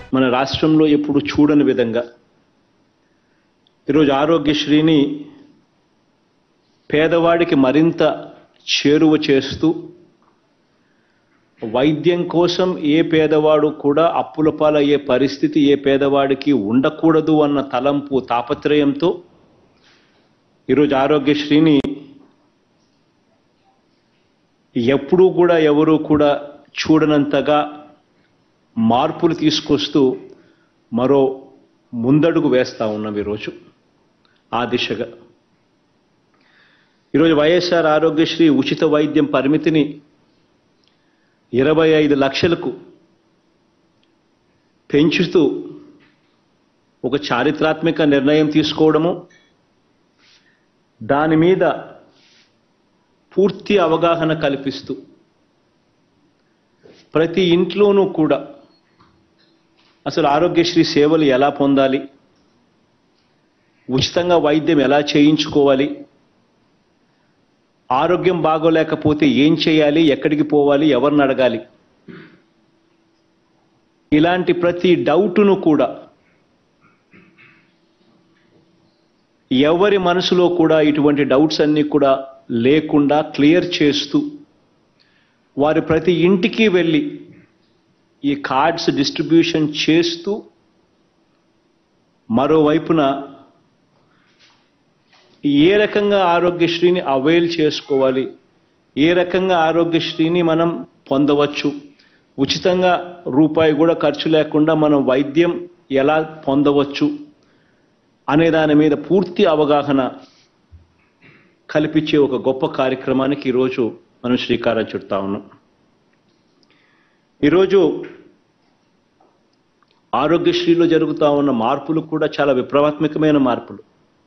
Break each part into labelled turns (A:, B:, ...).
A: మన రాష్ట్రంలో ఎప్పుడు చూడని విధంగా ఈరోజు ఆరోగ్యశ్రీని పేదవాడికి మరింత చేరువ చేస్తూ వైద్యం కోసం ఏ పేదవాడు కూడా అప్పుల పాలయ్యే పరిస్థితి ఏ పేదవాడికి ఉండకూడదు అన్న తలంపు తాపత్రయంతో ఈరోజు ఆరోగ్యశ్రీని ఎప్పుడూ కూడా ఎవరూ కూడా చూడనంతగా మార్పులు తీసుకొస్తూ మరో ముందడుగు వేస్తా ఉన్నాం ఈరోజు ఆ దిశగా ఈరోజు వైఎస్ఆర్ ఆరోగ్యశ్రీ ఉచిత వైద్యం పరిమితిని ఇరవై ఐదు లక్షలకు పెంచుతూ ఒక చారిత్రాత్మక నిర్ణయం తీసుకోవడము దాని మీద పూర్తి అవగాహన కల్పిస్తూ ప్రతి ఇంట్లోనూ కూడా అసలు ఆరోగ్యశ్రీ సేవలు ఎలా పొందాలి ఉచితంగా వైద్యం ఎలా చేయించుకోవాలి ఆరోగ్యం బాగోలేకపోతే ఏం చేయాలి ఎక్కడికి పోవాలి ఎవరిని అడగాలి ఇలాంటి ప్రతి డౌటును కూడా ఎవరి మనసులో కూడా ఇటువంటి డౌట్స్ అన్నీ కూడా లేకుండా క్లియర్ చేస్తూ వారి ప్రతి ఇంటికి వెళ్ళి ఈ కార్డ్స్ డిస్ట్రిబ్యూషన్ చేస్తూ మరోవైపున ఏ రకంగా ఆరోగ్యశ్రీని అవైల్ చేసుకోవాలి ఏ రకంగా ఆరోగ్యశ్రీని మనం పొందవచ్చు ఉచితంగా రూపాయి కూడా ఖర్చు లేకుండా మనం వైద్యం ఎలా పొందవచ్చు అనే దాని మీద పూర్తి అవగాహన కల్పించే ఒక గొప్ప కార్యక్రమానికి ఈరోజు మనం శ్రీకారం చుడతా ఉన్నాం ఈరోజు ఆరోగ్యశ్రీలో జరుగుతూ ఉన్న మార్పులు కూడా చాలా విప్లవాత్మకమైన మార్పులు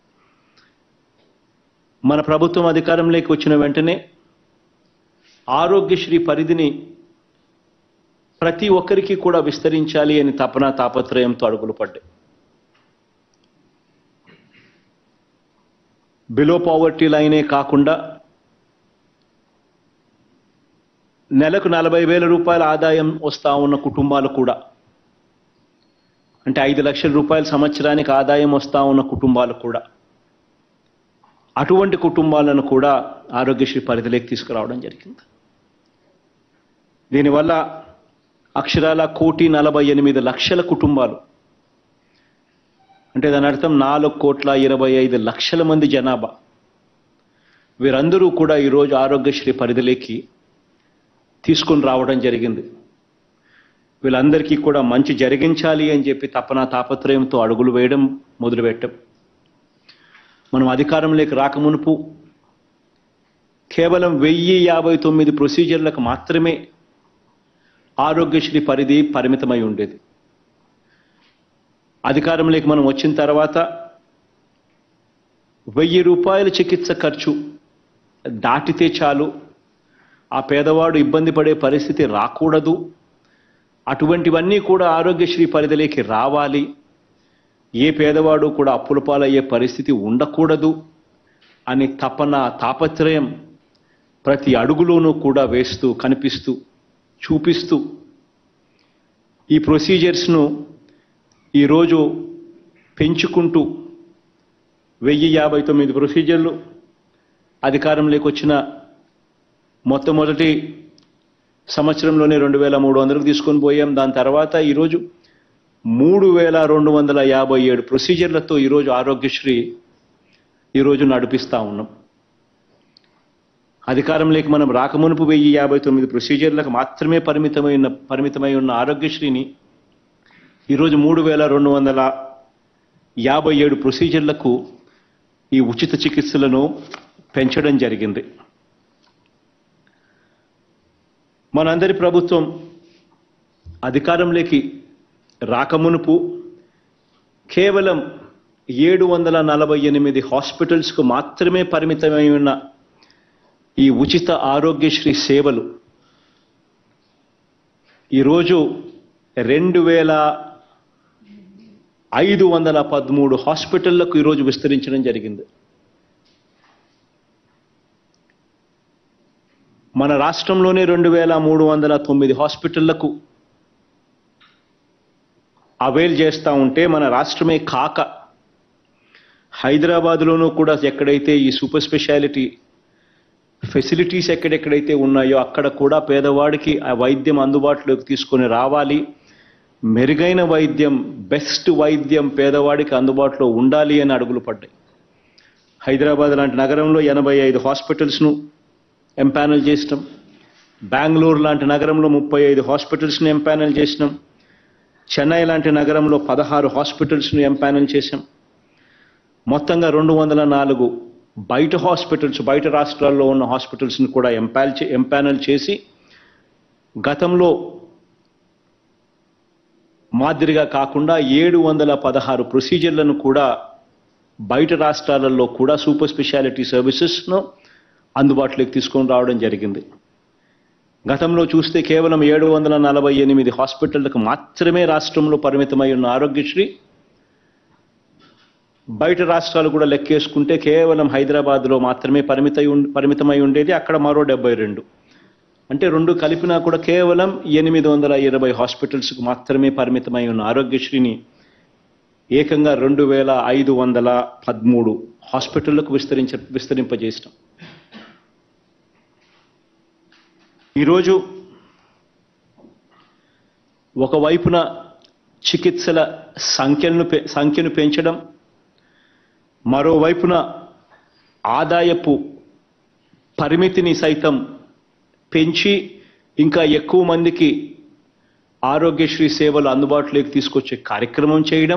A: మన ప్రభుత్వం అధికారంలోకి వచ్చిన వెంటనే ఆరోగ్యశ్రీ పరిధిని ప్రతి ఒక్కరికి కూడా విస్తరించాలి అని తపన తాపత్రయంతో అడుగులు పడ్డాయి బిలో పావర్టీ లైనే కాకుండా నెలకు నలభై వేల రూపాయల ఆదాయం వస్తా ఉన్న కుటుంబాలు కూడా అంటే ఐదు లక్షల రూపాయల సంవత్సరానికి ఆదాయం వస్తా ఉన్న కుటుంబాలు కూడా అటువంటి కుటుంబాలను కూడా ఆరోగ్యశ్రీ పరిధిలోకి తీసుకురావడం జరిగింది దీనివల్ల అక్షరాల కోటి నలభై ఎనిమిది లక్షల కుటుంబాలు అంటే దాని అర్థం నాలుగు కోట్ల ఇరవై ఐదు లక్షల మంది జనాభా వీరందరూ కూడా ఈరోజు ఆరోగ్యశ్రీ పరిధిలోకి తీసుకొని రావడం జరిగింది వీళ్ళందరికీ కూడా మంచి జరిగించాలి అని చెప్పి తపన తాపత్రయంతో అడుగులు వేయడం మొదలుపెట్టాం మనం అధికారంలోకి రాకమునుపు కేవలం వెయ్యి యాభై తొమ్మిది ప్రొసీజర్లకు మాత్రమే ఆరోగ్యశ్రీ పరిధి పరిమితమై ఉండేది అధికారంలోకి మనం వచ్చిన తర్వాత వెయ్యి రూపాయల చికిత్స ఖర్చు దాటితే చాలు ఆ పేదవాడు ఇబ్బంది పడే పరిస్థితి రాకూడదు అటువంటివన్నీ కూడా ఆరోగ్యశ్రీ పరిధిలోకి రావాలి ఏ పేదవాడు కూడా అప్పుల పాలయ్యే పరిస్థితి ఉండకూడదు అని తపన తాపత్రయం ప్రతి అడుగులోనూ కూడా వేస్తూ కనిపిస్తూ చూపిస్తూ ఈ ప్రొసీజర్స్ను ఈరోజు పెంచుకుంటూ వెయ్యి యాభై తొమ్మిది ప్రొసీజర్లు అధికారంలోకి వచ్చిన మొట్టమొదటి సంవత్సరంలోనే రెండు వేల మూడు వందలకు తీసుకొని పోయాం దాని తర్వాత ఈరోజు మూడు వేల రెండు వందల యాభై ఏడు ప్రొసీజర్లతో ఈరోజు ఆరోగ్యశ్రీ ఈరోజు నడిపిస్తూ ఉన్నాం అధికారంలోకి మనం రాకమునుపు వెయ్యి యాభై తొమ్మిది ప్రొసీజర్లకు మాత్రమే పరిమితమైన పరిమితమై ఉన్న ఆరోగ్యశ్రీని ఈరోజు మూడు వేల రెండు వందల యాభై ఏడు ప్రొసీజర్లకు ఈ ఉచిత చికిత్సలను పెంచడం జరిగింది మనందరి ప్రభుత్వం అధికారంలోకి రాకమునుపు కేవలం ఏడు వందల నలభై ఎనిమిది హాస్పిటల్స్కు మాత్రమే పరిమితమై ఉన్న ఈ ఉచిత ఆరోగ్యశ్రీ సేవలు ఈరోజు రెండు వేల ఐదు వందల పదమూడు హాస్పిటళ్లకు ఈరోజు విస్తరించడం జరిగింది మన రాష్ట్రంలోనే రెండు వేల మూడు వందల తొమ్మిది హాస్పిటళ్లకు అవైల్ చేస్తూ ఉంటే మన రాష్ట్రమే కాక హైదరాబాద్లోనూ కూడా ఎక్కడైతే ఈ సూపర్ స్పెషాలిటీ ఫెసిలిటీస్ ఎక్కడెక్కడైతే ఉన్నాయో అక్కడ కూడా పేదవాడికి ఆ వైద్యం అందుబాటులోకి తీసుకొని రావాలి మెరుగైన వైద్యం బెస్ట్ వైద్యం పేదవాడికి అందుబాటులో ఉండాలి అని అడుగులు పడ్డాయి హైదరాబాద్ లాంటి నగరంలో ఎనభై ఐదు హాస్పిటల్స్ను ఎంపానల్ చేసినాం బెంగళూరు లాంటి నగరంలో ముప్పై ఐదు హాస్పిటల్స్ను ఎంపానల్ చేసినాం చెన్నై లాంటి నగరంలో పదహారు హాస్పిటల్స్ను ఎంపానల్ చేశాం మొత్తంగా రెండు వందల నాలుగు బయట హాస్పిటల్స్ బయట రాష్ట్రాల్లో ఉన్న హాస్పిటల్స్ని కూడా ఎంపాల్ చే ఎంపానల్ చేసి గతంలో మాదిరిగా కాకుండా ఏడు వందల పదహారు ప్రొసీజర్లను కూడా బయట రాష్ట్రాలలో కూడా సూపర్ స్పెషాలిటీ సర్వీసెస్ను అందుబాటులోకి తీసుకొని రావడం జరిగింది గతంలో చూస్తే కేవలం ఏడు వందల నలభై ఎనిమిది హాస్పిటళ్లకు మాత్రమే రాష్ట్రంలో పరిమితమై ఉన్న ఆరోగ్యశ్రీ బయట రాష్ట్రాలు కూడా లెక్కేసుకుంటే కేవలం హైదరాబాద్లో మాత్రమే పరిమిత పరిమితమై ఉండేది అక్కడ మరో డెబ్బై రెండు అంటే రెండు కలిపినా కూడా కేవలం ఎనిమిది వందల ఇరవై హాస్పిటల్స్కు మాత్రమే పరిమితమై ఉన్న ఆరోగ్యశ్రీని ఏకంగా రెండు వేల ఐదు వందల పదమూడు హాస్పిటళ్లకు విస్తరించ విస్తరింపజేసినాం ఈరోజు ఒకవైపున చికిత్సల సంఖ్యలను పె- సంఖ్యను పెంచడం మరోవైపున ఆదాయపు పరిమితిని సైతం పెంచి ఇంకా ఎక్కువ మందికి ఆరోగ్యశ్రీ సేవలు అందుబాటులోకి తీసుకొచ్చే కార్యక్రమం చేయడం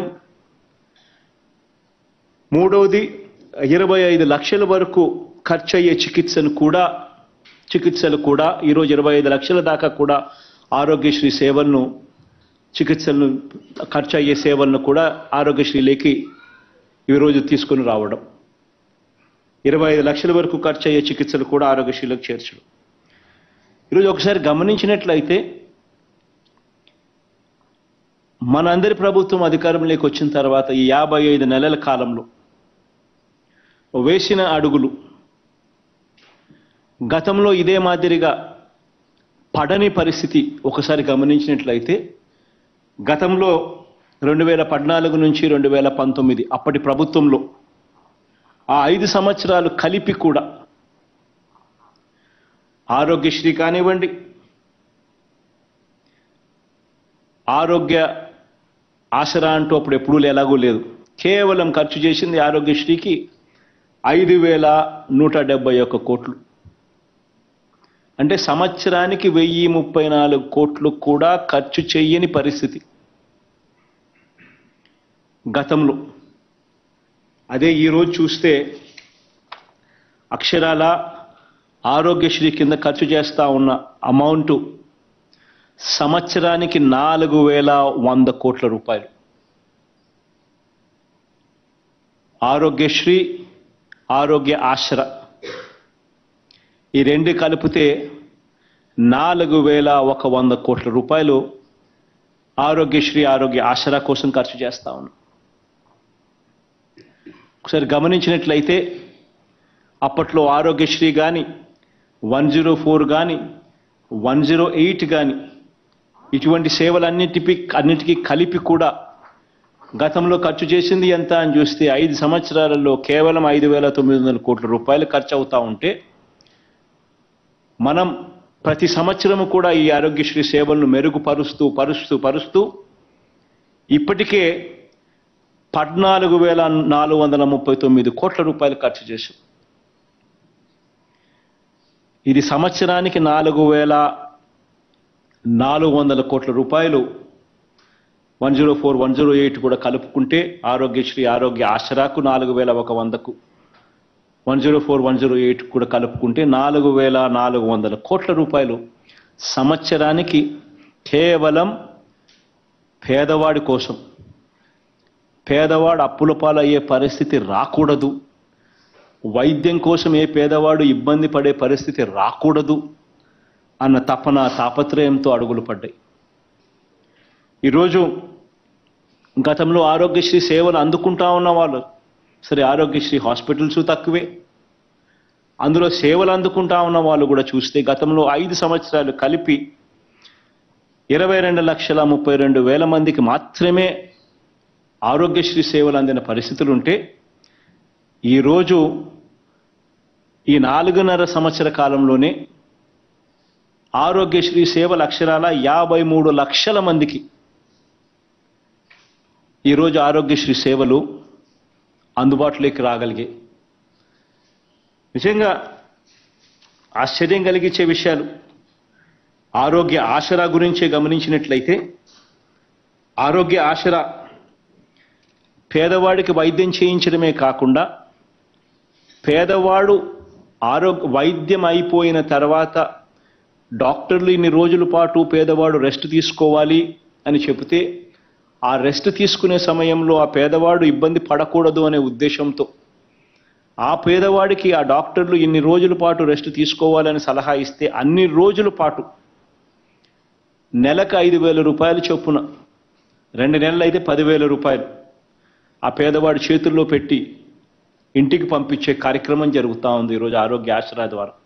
A: మూడవది ఇరవై ఐదు లక్షల వరకు ఖర్చు అయ్యే చికిత్సను కూడా చికిత్సలు కూడా ఈరోజు ఇరవై ఐదు లక్షల దాకా కూడా ఆరోగ్యశ్రీ సేవలను చికిత్సలను ఖర్చు అయ్యే సేవలను కూడా ఆరోగ్యశ్రీలోకి ఈరోజు తీసుకొని రావడం ఇరవై ఐదు లక్షల వరకు ఖర్చు అయ్యే చికిత్సలు కూడా ఆరోగ్యశ్రీలోకి చేర్చడం ఈరోజు ఒకసారి గమనించినట్లయితే మనందరి ప్రభుత్వం అధికారంలోకి వచ్చిన తర్వాత ఈ యాభై ఐదు నెలల కాలంలో వేసిన అడుగులు గతంలో ఇదే మాదిరిగా పడని పరిస్థితి ఒకసారి గమనించినట్లయితే గతంలో రెండు వేల పద్నాలుగు నుంచి రెండు వేల పంతొమ్మిది అప్పటి ప్రభుత్వంలో ఆ ఐదు సంవత్సరాలు కలిపి కూడా ఆరోగ్యశ్రీ కానివ్వండి ఆరోగ్య ఆసరా అంటూ అప్పుడు ఎప్పుడూ ఎలాగూ లేదు కేవలం ఖర్చు చేసింది ఆరోగ్యశ్రీకి ఐదు వేల నూట డెబ్బై ఒక్క కోట్లు అంటే సంవత్సరానికి వెయ్యి ముప్పై నాలుగు కోట్లు కూడా ఖర్చు చెయ్యని పరిస్థితి గతంలో అదే ఈరోజు చూస్తే అక్షరాల ఆరోగ్యశ్రీ కింద ఖర్చు చేస్తా ఉన్న అమౌంట్ సంవత్సరానికి నాలుగు వేల వంద కోట్ల రూపాయలు ఆరోగ్యశ్రీ ఆరోగ్య ఆశ్ర ఈ రెండు కలిపితే నాలుగు వేల ఒక వంద కోట్ల రూపాయలు ఆరోగ్యశ్రీ ఆరోగ్య ఆసరా కోసం ఖర్చు చేస్తా ఉన్నాం ఒకసారి గమనించినట్లయితే అప్పట్లో ఆరోగ్యశ్రీ కానీ వన్ జీరో ఫోర్ కానీ వన్ జీరో ఎయిట్ కానీ ఇటువంటి సేవలన్నిటిపి అన్నిటికీ కలిపి కూడా గతంలో ఖర్చు చేసింది ఎంత అని చూస్తే ఐదు సంవత్సరాలలో కేవలం ఐదు వేల తొమ్మిది వందల కోట్ల రూపాయలు ఖర్చు అవుతా ఉంటే మనం ప్రతి సంవత్సరము కూడా ఈ ఆరోగ్యశ్రీ సేవలను మెరుగుపరుస్తూ పరుస్తూ పరుస్తూ ఇప్పటికే పద్నాలుగు వేల నాలుగు వందల ముప్పై తొమ్మిది కోట్ల రూపాయలు ఖర్చు చేశాం ఇది సంవత్సరానికి నాలుగు వేల నాలుగు వందల కోట్ల రూపాయలు one zero four one zero eight కూడా కలుపుకుంటే ఆరోగ్యశ్రీ ఆరోగ్య ఆసరాకు నాలుగు వేల ఒక వందకు one zero four one zero eight కూడా కలుపుకుంటే నాలుగు వేల నాలుగు వందల కోట్ల రూపాయలు సంవత్సరానికి కేవలం పేదవాడి కోసం పేదవాడు అప్పుల పాలయ్యే పరిస్థితి రాకూడదు వైద్యం కోసం ఏ పేదవాడు ఇబ్బంది పడే పరిస్థితి రాకూడదు అన్న తపన తాపత్రయంతో అడుగులు పడ్డాయి ఈరోజు గతంలో ఆరోగ్యశ్రీ సేవలు అందుకుంటా ఉన్న వాళ్ళు సరే ఆరోగ్యశ్రీ హాస్పిటల్స్ తక్కువే అందులో సేవలు అందుకుంటా ఉన్న వాళ్ళు కూడా చూస్తే గతంలో ఐదు సంవత్సరాలు కలిపి ఇరవై రెండు లక్షల ముప్పై రెండు వేల మందికి మాత్రమే ఆరోగ్యశ్రీ సేవలు అందిన పరిస్థితులు ఉంటే ఈరోజు ఈ నాలుగున్నర సంవత్సర కాలంలోనే ఆరోగ్యశ్రీ సేవల అక్షరాల యాభై మూడు లక్షల మందికి ఈరోజు ఆరోగ్యశ్రీ సేవలు అందుబాటులోకి రాగలిగాయి నిజంగా ఆశ్చర్యం కలిగించే విషయాలు ఆరోగ్య ఆసరా గురించే గమనించినట్లయితే ఆరోగ్య ఆసరా పేదవాడికి వైద్యం చేయించడమే కాకుండా పేదవాడు ఆరోగ్య వైద్యం అయిపోయిన తర్వాత డాక్టర్లు ఇన్ని రోజుల పాటు పేదవాడు రెస్ట్ తీసుకోవాలి అని చెబితే ఆ రెస్ట్ తీసుకునే సమయంలో ఆ పేదవాడు ఇబ్బంది పడకూడదు అనే ఉద్దేశంతో ఆ పేదవాడికి ఆ డాక్టర్లు ఇన్ని రోజుల పాటు రెస్ట్ తీసుకోవాలని సలహా ఇస్తే అన్ని రోజుల పాటు నెలకు ఐదు వేల రూపాయలు చొప్పున రెండు నెలలు అయితే పదివేల రూపాయలు ఆ పేదవాడి చేతుల్లో పెట్టి ఇంటికి పంపించే కార్యక్రమం జరుగుతూ ఉంది ఈరోజు ఆరోగ్య ఆశ్రయ ద్వారా